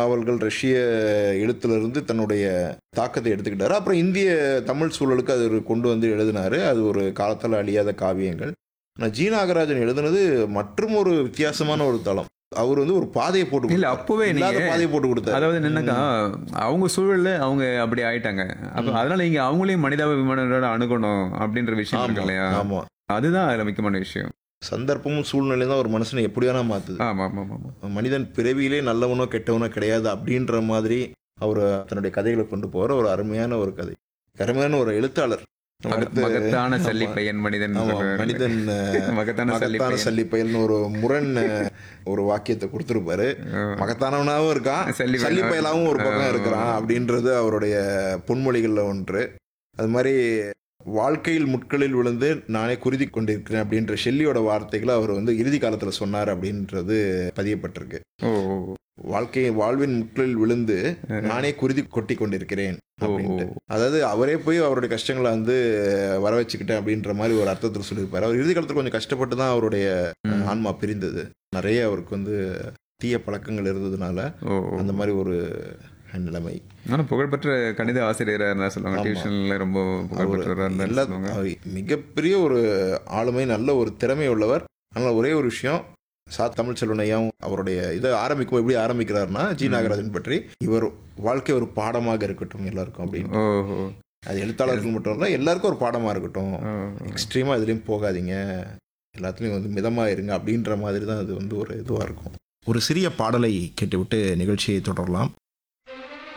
நாவல்கள் ரஷ்ய எழுத்துலேருந்து தன்னுடைய தாக்கத்தை எடுத்துக்கிட்டாரு அப்புறம் இந்திய தமிழ் சூழலுக்கு அது ஒரு கொண்டு வந்து எழுதினாரு அது ஒரு காலத்தால் அழியாத காவியங்கள் ஆனால் ஜி நாகராஜன் எழுதுனது மற்றும் ஒரு வித்தியாசமான ஒரு தளம் அவர் வந்து ஒரு பாதையை போட்டு இல்ல கொடுத்தாரு. அப்பவே இல்லாத நீங்க பாதையை போட்டு கொடுத்தாரு அதாவது என்னன்னாக்கா அவங்க சூழல்ல அவங்க அப்படி ஆயிட்டாங்க அப்ப அதனால நீங்க அவங்களையும் மனிதாபிமானோட அணுகணும் அப்படின்ற விஷயம் இருக்கு ஆமா இல்லையா ஆமா அதுதான் அதுல முக்கியமான விஷயம் சந்தர்ப்பமும் சூழ்நிலையும் தான் ஒரு மனுஷனை எப்படி வேணா மாத்துது ஆமா ஆமா ஆமா ஆமா மனிதன் பிறவியிலே நல்லவனோ கெட்டவனோ கிடையாது அப்படின்ற மாதிரி அவர் தன்னுடைய கதைகளை கொண்டு போற ஒரு அருமையான ஒரு கதை அருமையான ஒரு எழுத்தாளர் நம்ம மக- அடுத்து- மகத்தான ஆமா. சல்லி பையன் மனிதன் ஆமா, சொல்றாரு. மனிதன் அஹ், மகத்தான சல்லி மகத்தான பையன் சல்லிப்பயல்னு ஒரு முரண் அஹ், ஒரு வாக்கியத்தை கொடுத்துருப்பாரு ஆ. மகத்தானவனாகவும் இருக்கான் சல்லி சல்லிப்பயலாவும் ஒரு பக்கம் ஆ. இருக்கிறான் அப்படின்றது அவருடைய பொன்மொழிகள்ல ஒன்று அது மாதிரி வாழ்க்கையில் முட்களில் விழுந்து நானே குருதி கொண்டிருக்கிறேன் அப்படின்ற ஷெல்லியோட வார்த்தைகளை அவர் வந்து இறுதி காலத்துல சொன்னார் அப்படின்றது பதியப்பட்டிருக்கு ஓ ஓ, ஓ. வாழ்க்கை வாழ்வின் முட்களில் விழுந்து நானே குருதி கொட்டி கொண்டிருக்கிறேன் அப்படின்ட்டு அதாவது அவரே போய் அவருடைய கஷ்டங்களை வந்து வர வச்சுக்கிட்டேன் அப்படின்ற மாதிரி ஒரு அர்த்தத்தில் சொல்லியிருப்பாரு அவர் இறுதி காலத்தில் கொஞ்சம் கஷ்டப்பட்டு தான் அவருடைய ம். ஆன்மா பிரிந்தது நிறைய அவருக்கு வந்து தீய பழக்கங்கள் இருந்ததுனால ஓ ஓ. அந்த மாதிரி ஒரு நிலைமை ஆனா புகழ்பெற்ற கணித ஆசிரியரா இருந்தா சொல்லுவாங்க ஆமா. டியூஷன்ல ரொம்ப புகழ்பெற்றவரா இருந்தா எல்லா சொல்லுவாங்க அவர் மிகப்பெரிய ஒரு ஆளுமை நல்ல ஒரு திறமை உள்ளவர் ஆனால் ஒரே ஒரு விஷயம் சா தமிழ் செல்வனையாவும் அவருடைய இதை ஆரம்பிக்கும் எப்படி ஆரம்பிக்கிறாருன்னா ஜி நாகராஜன் பற்றி இவர் வாழ்க்கை ஒரு பாடமாக இருக்கட்டும் எல்லாருக்கும் அப்படின்னு ஓ ஓ அது எழுத்தாளர்கள் மட்டும் இல்லை எல்லாருக்கும் ஒரு பாடமாக இருக்கட்டும் ஓ. எக்ஸ்ட்ரீமாக இதுலேயும் போகாதீங்க எல்லாத்துலேயும் வந்து மிதமாக இருங்க அப்படின்ற மாதிரி தான் அது வந்து ஒரு இதுவாக இருக்கும் ஒரு சிறிய பாடலை கேட்டுவிட்டு நிகழ்ச்சியை தொடரலாம்